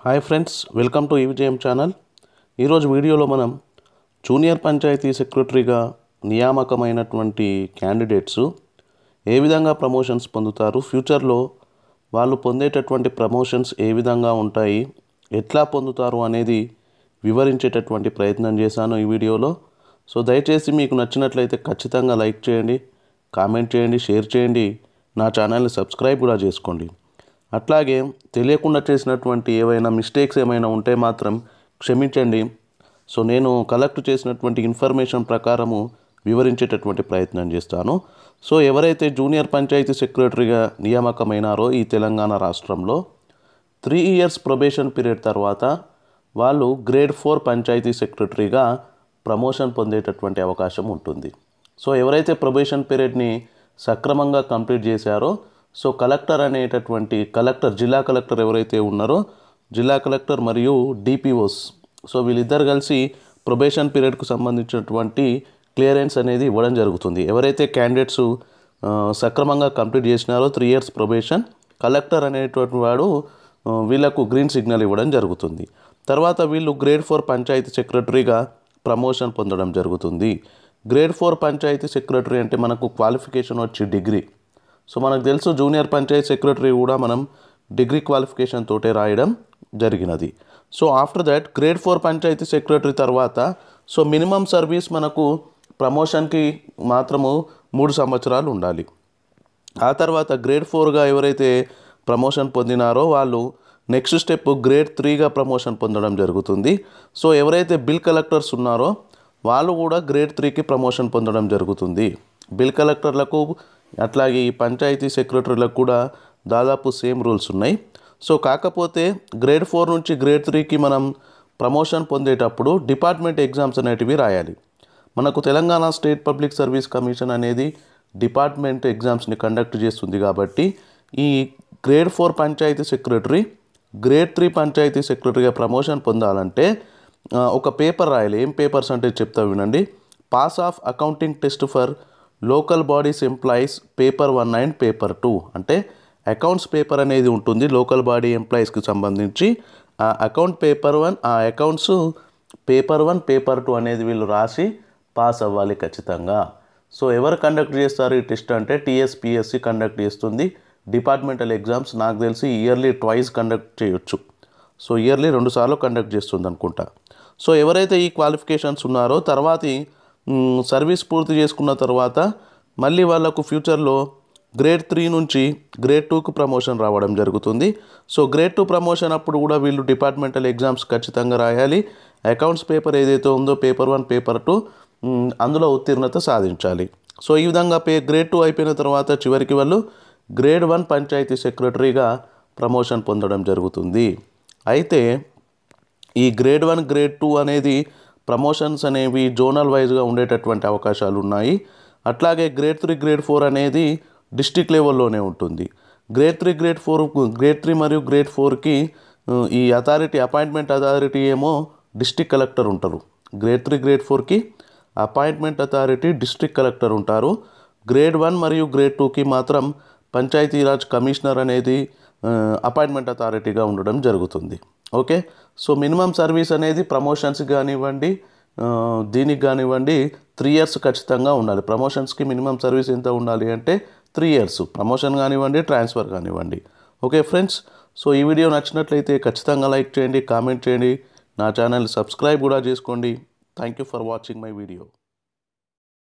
hi friends welcome to EVJM channel ఈరోజు వీడియోలో మనం జూనియర్ పంచాయతీ సెక్రటరీగా నియామకమైనటువంటి క్యాండిడేట్స్ ఏ విధంగా ప్రమోషన్స్ పొందుతారు ఫ్యూచర్లో వాళ్ళు పొందేటటువంటి ప్రమోషన్స్ ఏ విధంగా ఉంటాయి ఎట్లా పొందుతారు అనేది వివరించేటటువంటి ప్రయత్నం చేశాను ఈ వీడియోలో సో దయచేసి మీకు నచ్చినట్లయితే ఖచ్చితంగా లైక్ చేయండి కామెంట్ చేయండి షేర్ చేయండి నా ఛానల్ని సబ్స్క్రైబ్ కూడా చేసుకోండి అట్లాగే తెలియకుండా చేసినటువంటి ఏవైనా మిస్టేక్స్ ఏమైనా ఉంటే మాత్రం క్షమించండి సో నేను కలెక్ట్ చేసినటువంటి ఇన్ఫర్మేషన్ ప్రకారము వివరించేటటువంటి ప్రయత్నం చేస్తాను సో ఎవరైతే జూనియర్ పంచాయతీ సెక్రటరీగా నియామకమైనారో ఈ తెలంగాణ రాష్ట్రంలో త్రీ ఇయర్స్ ప్రొబేషన్ పీరియడ్ తర్వాత వాళ్ళు గ్రేడ్ ఫోర్ పంచాయతీ సెక్రటరీగా ప్రమోషన్ పొందేటటువంటి అవకాశం ఉంటుంది సో ఎవరైతే ప్రొబేషన్ పీరియడ్ని సక్రమంగా కంప్లీట్ చేశారో సో కలెక్టర్ అనేటటువంటి కలెక్టర్ జిల్లా కలెక్టర్ ఎవరైతే ఉన్నారో జిల్లా కలెక్టర్ మరియు డిపిఓస్ సో వీళ్ళిద్దరు కలిసి ప్రొబేషన్ పీరియడ్కు సంబంధించినటువంటి క్లియరెన్స్ అనేది ఇవ్వడం జరుగుతుంది ఎవరైతే క్యాండిడేట్స్ ఆ, సక్రమంగా కంప్లీట్ చేసినారో త్రీ ఇయర్స్ ప్రొబేషన్ కలెక్టర్ అనేటువంటి వాడు ఆ, వీళ్ళకు గ్రీన్ సిగ్నల్ ఇవ్వడం జరుగుతుంది తర్వాత వీళ్ళు గ్రేడ్ ఫోర్ పంచాయతీ సెక్రటరీగా ప్రమోషన్ పొందడం జరుగుతుంది గ్రేడ్ ఫోర్ పంచాయతీ సెక్రటరీ అంటే మనకు క్వాలిఫికేషన్ వచ్చి డిగ్రీ సో మనకు తెలుసు జూనియర్ పంచాయత్ సెక్రటరీ కూడా మనం డిగ్రీ క్వాలిఫికేషన్ తోటే రాయడం జరిగినది so after that grade four panchayat secretary తర్వాత సో మినిమం సర్వీస్ మనకు ప్రమోషన్కి మాత్రము మూడు సంవత్సరాలు ఉండాలి ఆ తర్వాత గ్రేడ్ ఫోర్గా ఎవరైతే ప్రమోషన్ పొందినారో వాళ్ళు నెక్స్ట్ స్టెప్ గ్రేడ్ త్రీగా ప్రమోషన్ పొందడం జరుగుతుంది సో ఎవరైతే బిల్ కలెక్టర్స్ ఉన్నారో వాళ్ళు కూడా గ్రేడ్ త్రీకి ప్రమోషన్ పొందడం జరుగుతుంది బిల్ కలెక్టర్లకు అట్లాగే ఈ పంచాయతీ సెక్రటరీలకు కూడా దాదాపు సేమ్ రూల్స్ ఉన్నాయి సో కాకపోతే గ్రేడ్ ఫోర్ నుంచి గ్రేడ్ త్రీకి మనం ప్రమోషన్ పొందేటప్పుడు డిపార్ట్మెంట్ ఎగ్జామ్స్ అనేటివి రాయాలి మనకు Telangana state public service commission అనేది డిపార్ట్మెంట్ ఎగ్జామ్స్ని కండక్ట్ చేస్తుంది కాబట్టి ఈ grade four panchayat secretary grade three panchayat సెక్రటరీగా ప్రమోషన్ పొందాలంటే ఆ, ఒక పేపర్ రాయాలి ఏం పేపర్స్ అంటే చెప్తా వినండి pass of accounting test for local bodies employees paper one and paper two అంటే అకౌంట్స్ పేపర్ అనేది ఉంటుంది లోకల్ బాడీ ఎంప్లాయీస్కి సంబంధించి ఆ అకౌంట్ పేపర్ వన్ ఆ accounts paper one paper two అనేది వీళ్ళు రాసి పాస్ అవ్వాలి ఖచ్చితంగా సో ఎవరు కండక్ట్ చేస్తారు ఈ టెస్ట్ అంటే టీఎస్పిఎస్సి కండక్ట్ చేస్తుంది డిపార్ట్మెంటల్ ఎగ్జామ్స్ నాకు తెలిసి ఇయర్లీ ట్వైస్ కండక్ట్ చేయొచ్చు సో ఇయర్లీ రెండుసార్లు కండక్ట్ చేస్తుంది అనుకుంటా సో ఎవరైతే ఈ క్వాలిఫికేషన్స్ ఉన్నారో తర్వాతి మ్, సర్వీస్ పూర్తి చేసుకున్న తర్వాత మళ్ళీ వాళ్ళకు ఫ్యూచర్లో గ్రేడ్ త్రీ నుంచి గ్రేడ్ టూకు ప్రమోషన్ రావడం జరుగుతుంది సో గ్రేడ్ టూ ప్రమోషన్ అప్పుడు కూడా వీళ్ళు డిపార్ట్మెంటల్ ఎగ్జామ్స్ ఖచ్చితంగా రాయాలి అకౌంట్స్ పేపర్ ఏదైతే ఉందో paper one paper two hmm, అందులో ఉత్తీర్ణత సాధించాలి సో ఈ విధంగా పే గ్రేడ్ టూ అయిపోయిన తర్వాత చివరికి వాళ్ళు గ్రేడ్ వన్ పంచాయతీ సెక్రటరీగా ప్రమోషన్ పొందడం జరుగుతుంది అయితే ఈ గ్రేడ్ వన్ గ్రేడ్ టూ అనేది ప్రమోషన్స్ అనేవి జోనల్ వైజ్గా ఉండేటటువంటి అవకాశాలు ఉన్నాయి అట్లాగే గ్రేడ్ త్రీ గ్రేడ్ ఫోర్ అనేది డిస్టిక్ లెవెల్లోనే ఉంటుంది grade three grade four grade three మరియు గ్రేడ్ ఫోర్కి ఈ అథారిటీ అపాయింట్మెంట్ అథారిటీ ఏమో డిస్టిక్ కలెక్టర్ ఉంటారు గ్రేడ్ త్రీ గ్రేడ్ ఫోర్కి అపాయింట్మెంట్ అథారిటీ డిస్ట్రిక్ట్ కలెక్టర్ ఉంటారు గ్రేడ్ వన్ మరియు గ్రేడ్ టూకి మాత్రం పంచాయతీరాజ్ కమిషనర్ అనేది అపాయింట్మెంట్ అథారిటీగా ఉండడం జరుగుతుంది ఓకే సో మినిమం సర్వీస్ అనేది ప్రమోషన్స్ కానివ్వండి ఆ, దీనికి కానివ్వండి త్రీ ఇయర్స్ ఖచ్చితంగా ఉండాలి ప్రమోషన్స్కి మినిమం సర్వీస్ ఎంత ఉండాలి అంటే త్రీ ఇయర్స్ ప్రమోషన్ కానివ్వండి ట్రాన్స్ఫర్ కానివ్వండి ఓకే ఫ్రెండ్స్ సో ఈ వీడియో నచ్చినట్లయితే ఖచ్చితంగా లైక్ చేయండి కామెంట్ చేయండి నా ఛానల్ సబ్స్క్రైబ్ కూడా చేసుకోండి thank you for watching my video